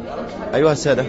أيها السادة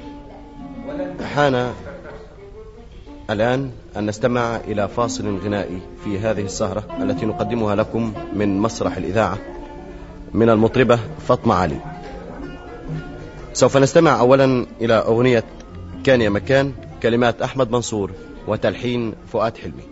حان الآن أن نستمع إلى فاصل غنائي في هذه السهرة التي نقدمها لكم من مسرح الإذاعة من المطربة فاطمة علي سوف نستمع أولا إلى أغنية كان يا مكان كلمات أحمد منصور وتلحين فؤاد حلمي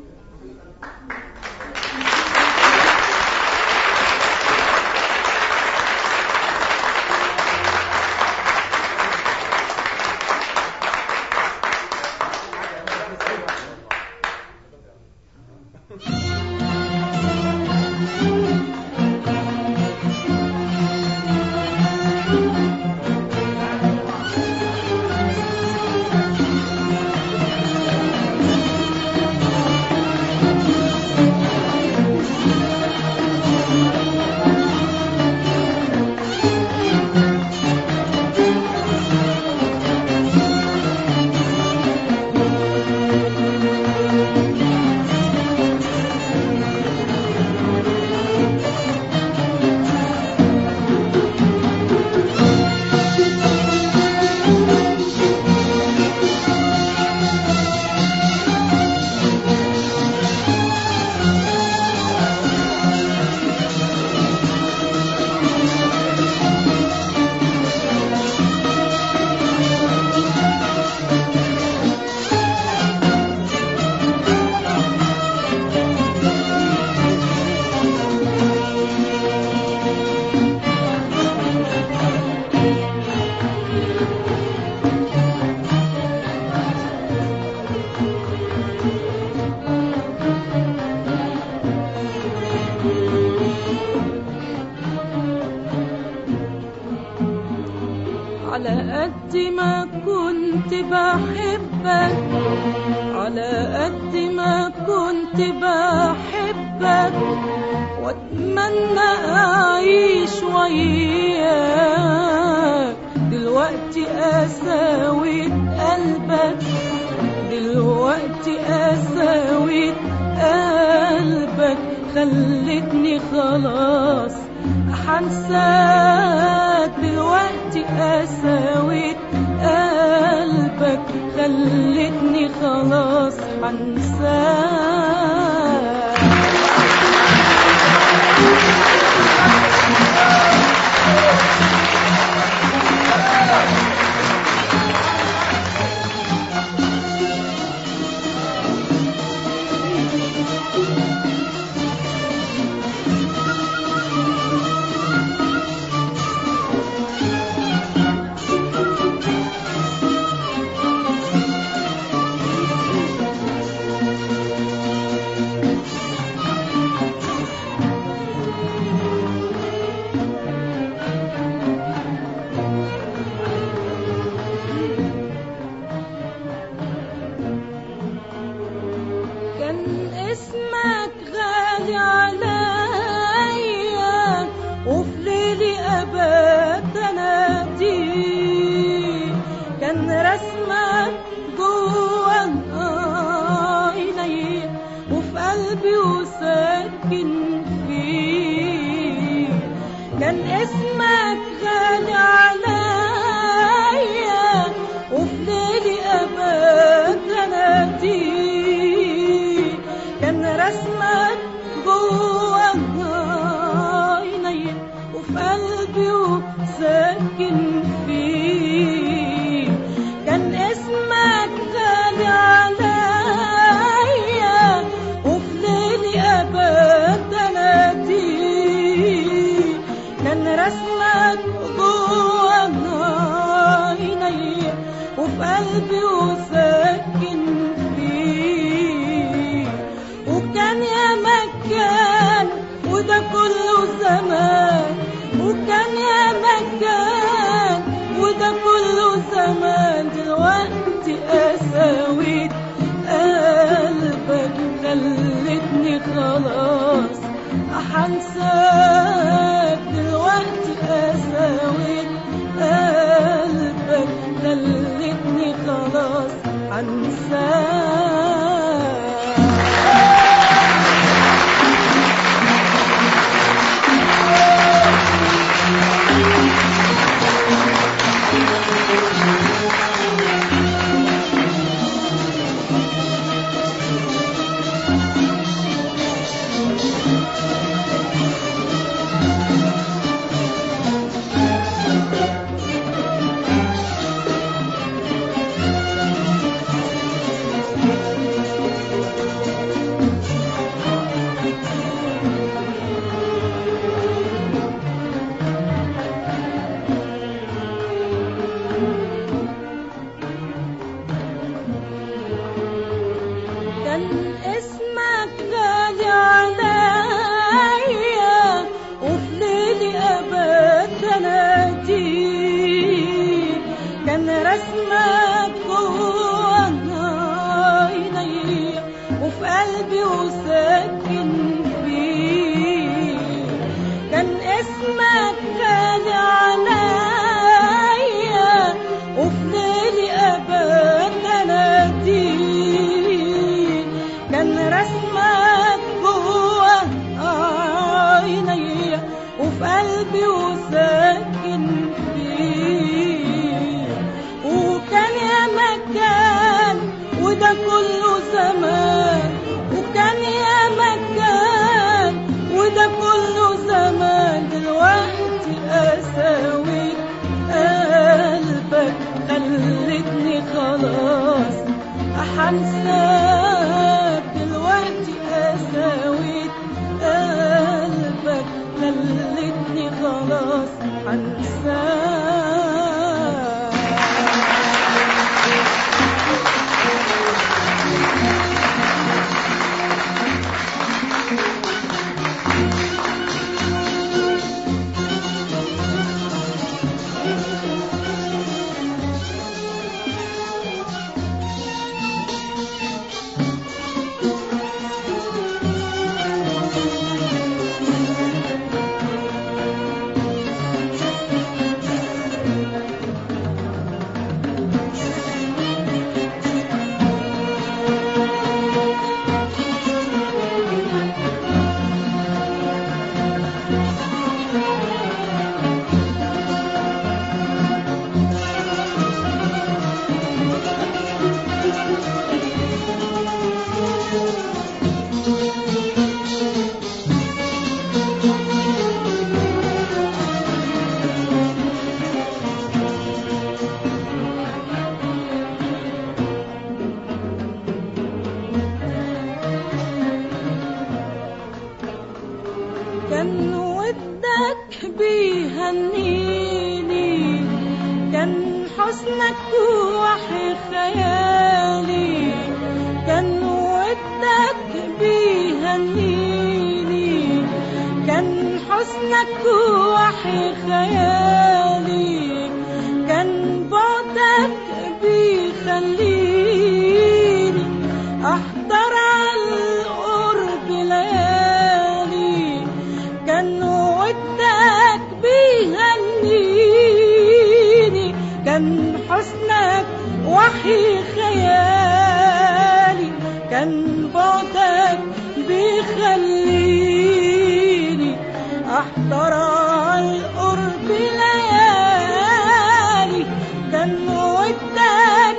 على قد ما كنت بحبك على قد ما كنت بحبك واتمنى اعيش وياك دلوقتي قساوة قلبك دلوقتي قساوة قلبك خلتني خلاص حنساك دلوقتي قساوة قلبك خلتني خلاص حنساك كان اسمك غالي عليا وفي ليلي ابات اناديه كان رسمك جوا عيني وفي قلبي وساكن فيه كان اسمك غالي عليا وفي ليلي ابات اناديه كان رسمك جوا عيني وفي قلبي وساكن فيه كان اسمك غالي عليا وفي ليلي ابات اناديه كان رسمك جوا عيني وفي قلبي وساكن فيه وكان يا مكان وده كله زمان وكان يا مكان وده كله زمان دلوقتي قساويت قلبك خلتني خلاص حنساك دلوقتي قساويت قلبك خلتني خلاص حنساك كان حسنك وحي خيالي كان ودك بيهنيني كان حسنك وحي خيالي كان بعدك بيخليني احضر على القرب ليالي كان ودك بيهنيني كان حسنك وحي خيالي كان بعدك بيخليني احضر على القرب ليالي كان ودك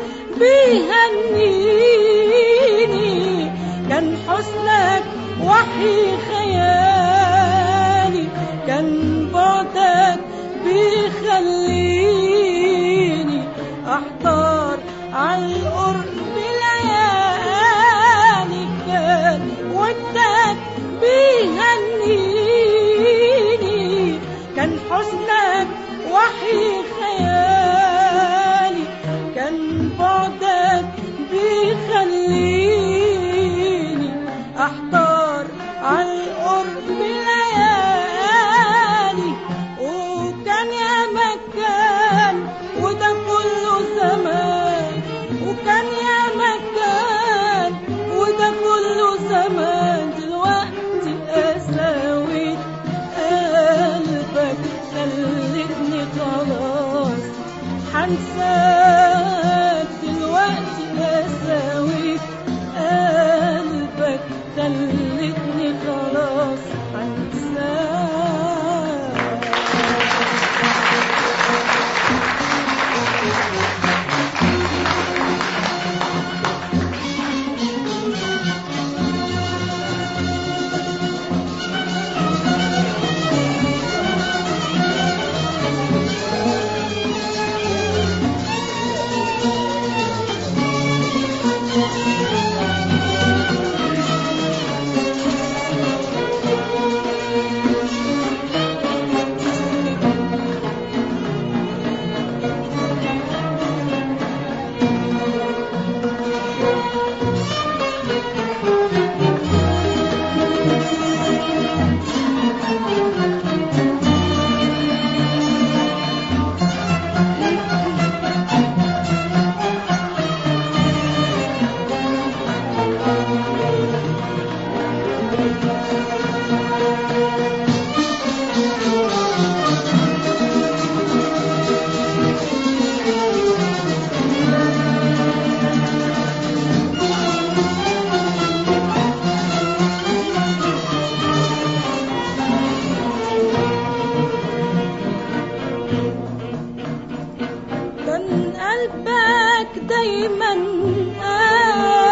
بيهنيني كان حسنك وحي خيالي كان بعدك بيخليني احضر على القرب ليالي كان ودك بيهنيني كان حسنك وحي خيالي كان بعدك بيخليني احضر على القرب ليالي وكان يا مكان وده كله زمان وكان يا مكان وده كله زمان دلوقتي قساوة قلبك خلتني خلاص حنساك دلوقتي قساوة قلبك خلتني خلاص حنساك كان قلبك دايما